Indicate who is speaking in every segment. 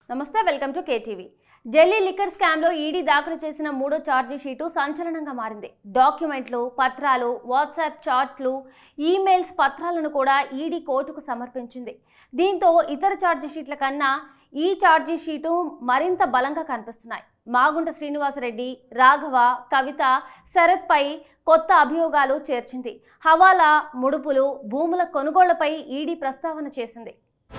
Speaker 1: నమస్తే welcome to KTV Delhi liquor స్కామ్లో ED దాఖలు చేసిన మూడో ఛార్జీ షీటు సంచలనంగా మారింది డాక్యుమెంట్లు పత్రాలు వాట్సాప్ చాట్లు ఈమెయిల్స్ పత్రాలను కూడా ఈడీ కోర్టుకు సమర్పించింది దీంతో ఇతర ఛార్జీ షీట్ల కన్నా ఈ ఛార్జీ షీటు మరింత బలంగా కనిపిస్తున్నాయి మాగుంట శ్రీనివాసరెడ్డి రాఘవ కవిత శరత్పై కొత్త అభియోగాలు చేర్చింది హవాలా ముడుపులు భూముల కొనుగోళ్లపై ఈడీ ప్రస్తావన చేసింది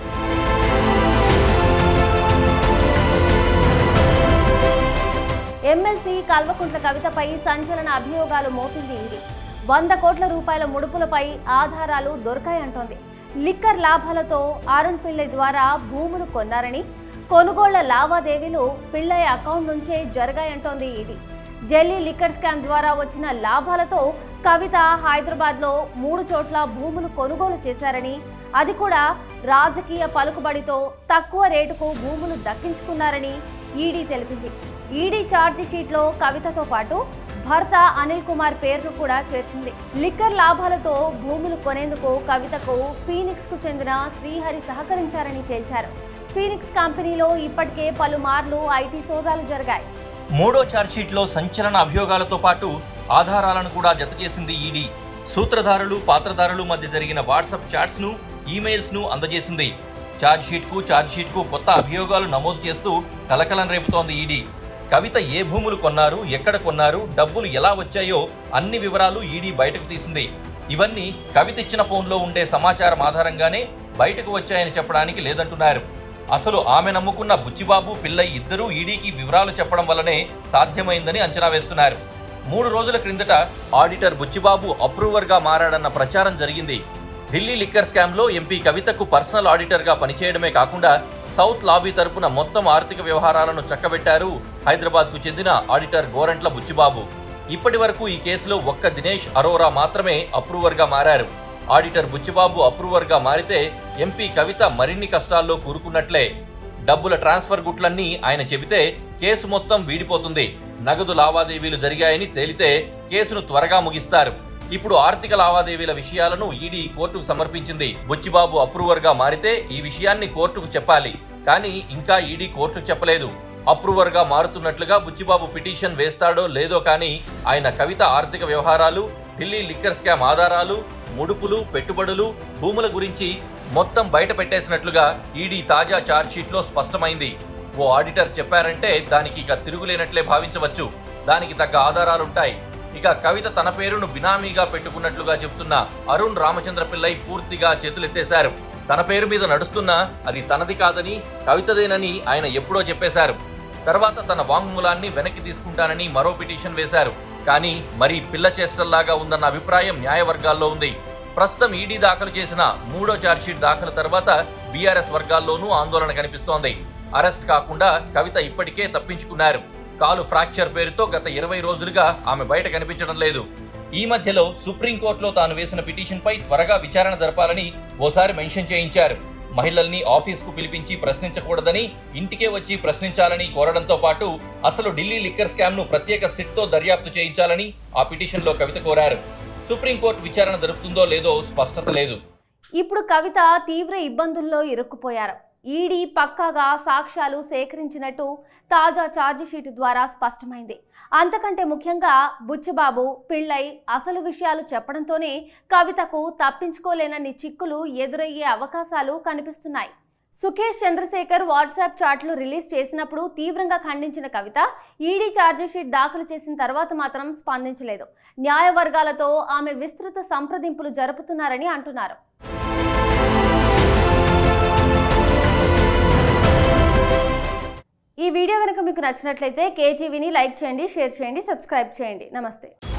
Speaker 1: ఎమ్మెల్సీ కల్వకుంట్ల కవితపై సంచలన అభియోగాలు మోపింది ఈడీ వంద కోట్ల రూపాయల ముడుపులపై ఆధారాలు దొరకాయంటోంది లిక్కర్ లాభాలతో అరుణ్ పిల్లై ద్వారా భూములు కొన్నారని కొనుగోళ్ల లావాదేవీలు పిల్లయ్య అకౌంట్ నుంచే జరిగాయంటోంది ఈడీ ఢిల్లీ లిక్కర్ స్కామ్ ద్వారా వచ్చిన లాభాలతో కవిత హైదరాబాద్లో మూడు చోట్ల భూములు కొనుగోలు చేశారని అది కూడా రాజకీయ పలుకుబడితో తక్కువ రేటుకు భూములు దక్కించుకున్నారని ఈడీ తెలిపింది ఈడీ ఛార్జీ షీట్లో కవితతో పాటు భర్త అనిల్ కుమార్ పేరును కూడా చేర్చింది లిక్కర్ లాభాలతో భూములు కొనేందుకు కవితకు ఫీనిక్స్ కు చెందిన శ్రీహరి సహకరించారని తేల్చారు ఫీనిక్స్ కంపెనీలో ఇప్పటికే పలుమార్లు ఐటీ సోదాలు జరిగాయి
Speaker 2: మూడో ఛార్జ్షీట్లో సంచలన అభియోగాలతో పాటు ఆధారాలను కూడా జతచేసింది ఈడీ సూత్రధారులు పాత్రధారులు మధ్య జరిగిన వాట్సాప్ చాట్స్ ను ఈమెయిల్స్ ను అందజేసింది ఛార్జ్షీట్ కు ఛార్జ్షీట్ కు కొత్త అభియోగాలు నమోదు చేస్తూ కలకలం రేపుతోంది ఈడీ కవిత ఏ భూములు కొన్నారు ఎక్కడ కొన్నారు డబ్బులు ఎలా వచ్చాయో అన్ని వివరాలు ఈడీ బయటకు తీసింది ఇవన్నీ కవిత ఇచ్చిన ఫోన్లో ఉండే సమాచారం ఆధారంగానే బయటకు వచ్చాయని చెప్పడానికి లేదంటున్నారు అసలు ఆమె నమ్ముకున్న బుచ్చిబాబు పిల్లయ్య ఇద్దరూ ఈడీకి వివరాలు చెప్పడం వల్లనే సాధ్యమైందని అంచనా వేస్తున్నారు మూడు రోజుల క్రిందట ఆడిటర్ బుచ్చిబాబు అప్రూవర్గా మారాడన్న ప్రచారం జరిగింది ఢిల్లీ లిక్కర్ స్కామ్లో ఎంపీ కవితకు పర్సనల్ ఆడిటర్గా పనిచేయడమే కాకుండా సౌత్ లాబీ తరపున మొత్తం ఆర్థిక వ్యవహారాలను చక్కబెట్టారు హైదరాబాద్కు చెందిన ఆడిటర్ గోరంట్ల బుచ్చిబాబు ఇప్పటి వరకు ఈ కేసులో ఒక్క దినేష్ అరోరా మాత్రమే అప్రూవర్గా మారారు ఆడిటర్ బుచ్చిబాబు అప్రూవర్గా మారితే ఎంపీ కవిత మరిన్ని కష్టాల్లో కూరుకున్నట్లే డబ్బుల ట్రాన్స్ఫర్ గుట్లన్నీ ఆయన చెబితే కేసు మొత్తం వీడిపోతుంది నగదు లావాదేవీలు జరిగాయని తేలితే కేసును త్వరగా ముగిస్తారు ఇప్పుడు ఆర్థిక లావాదేవీల విషయాలను ఈడీ కోర్టుకు సమర్పించింది బుచ్చిబాబు అప్రూవర్గా మారితే ఈ విషయాన్ని కోర్టుకు చెప్పాలి కానీ ఇంకా ఈడీ కోర్టుకు చెప్పలేదు అప్రూవర్గా మారుతున్నట్లుగా బుచ్చిబాబు పిటిషన్ వేస్తాడో లేదో కానీ ఆయన కవిత ఆర్థిక వ్యవహారాలు ఢిల్లీ లిక్కర్ స్కామ్ ఆధారాలు ముడుపులు పెట్టుబడులు భూముల గురించి మొత్తం బయట పెట్టేసినట్లుగా ఈడీ తాజా ఛార్జ్షీట్లో స్పష్టమైంది ఓ ఆడిటర్ చెప్పారంటే దానికి ఇక తిరుగులేనట్లే భావించవచ్చు దానికి తగ్గ ఆధారాలుంటాయి ఇక కవిత తన పేరును బినామీగా పెట్టుకున్నట్లుగా చెప్తున్న అరుణ్ రామచంద్ర పిల్లై పూర్తిగా చేతులెత్తేశారు తన పేరు మీద నడుస్తున్నా అది తనది కాదని కవితదేనని ఆయన ఎప్పుడో చెప్పేశారు తర్వాత తన వాంగ్మూలాన్ని వెనక్కి తీసుకుంటానని మరో పిటిషన్ వేశారు కానీ మరి పిల్ల చేష్టల్లాగా ఉందన్న అభిప్రాయం న్యాయవర్గాల్లో ఉంది ప్రస్తుతం ఈడీ దాఖలు చేసిన మూడో ఛార్జ్షీట్ దాఖలు తర్వాత బీఆర్ఎస్ వర్గాల్లోనూ ఆందోళన కనిపిస్తోంది అరెస్ట్ కాకుండా కవిత ఇప్పటికే తప్పించుకున్నారు కాలు ఫ్రాక్చర్ పేరుతో గత ఇరవై రోజులుగా ఆమె బయట కనిపించడం లేదు ఈ మధ్యలో సుప్రీంకోర్టులో తాను వేసిన పిటిషన్పై త్వరగా విచారణ జరపాలని ఓసారి మెన్షన్ చేయించారు మహిళల్ని ఆఫీస్కు పిలిపించి ప్రశ్నించకూడదని ఇంటికే వచ్చి ప్రశ్నించాలని కోరడంతో పాటు అసలు ఢిల్లీ లిక్కర్ స్కామ్ ను ప్రత్యేక సిట్తో దర్యాప్తు చేయించాలని ఆ పిటిషన్లో కవిత కోరారు సుప్రీంకోర్టు విచారణ జరుపుతుందో లేదో స్పష్టత లేదు
Speaker 1: ఇప్పుడు కవిత తీవ్ర ఇబ్బందుల్లో ఇరుక్కుపోయారు ఈడీ పక్కాగా సాక్ష్యాలు సేకరించినట్టు తాజా ఛార్జిషీటు ద్వారా స్పష్టమైంది అంతకంటే ముఖ్యంగా బుచ్చిబాబు పిళ్ళై అసలు విషయాలు చెప్పడంతోనే కవితకు తప్పించుకోలేనన్ని చిక్కులు ఎదురయ్యే అవకాశాలు కనిపిస్తున్నాయి సుఖేష్ చంద్రశేఖర్ వాట్సాప్ చాట్లు రిలీజ్ చేసినప్పుడు తీవ్రంగా ఖండించిన కవిత ఈడీ ఛార్జిషీట్ దాఖలు చేసిన తర్వాత మాత్రం స్పందించలేదు న్యాయ వర్గాలతో ఆమె విస్తృత సంప్రదింపులు జరుపుతున్నారని అంటున్నారు ఈ వీడియో కనుక మీకు నచ్చినట్లయితే కేజీవీని లైక్ చేయండి షేర్ చేయండి సబ్స్క్రైబ్ చేయండి నమస్తే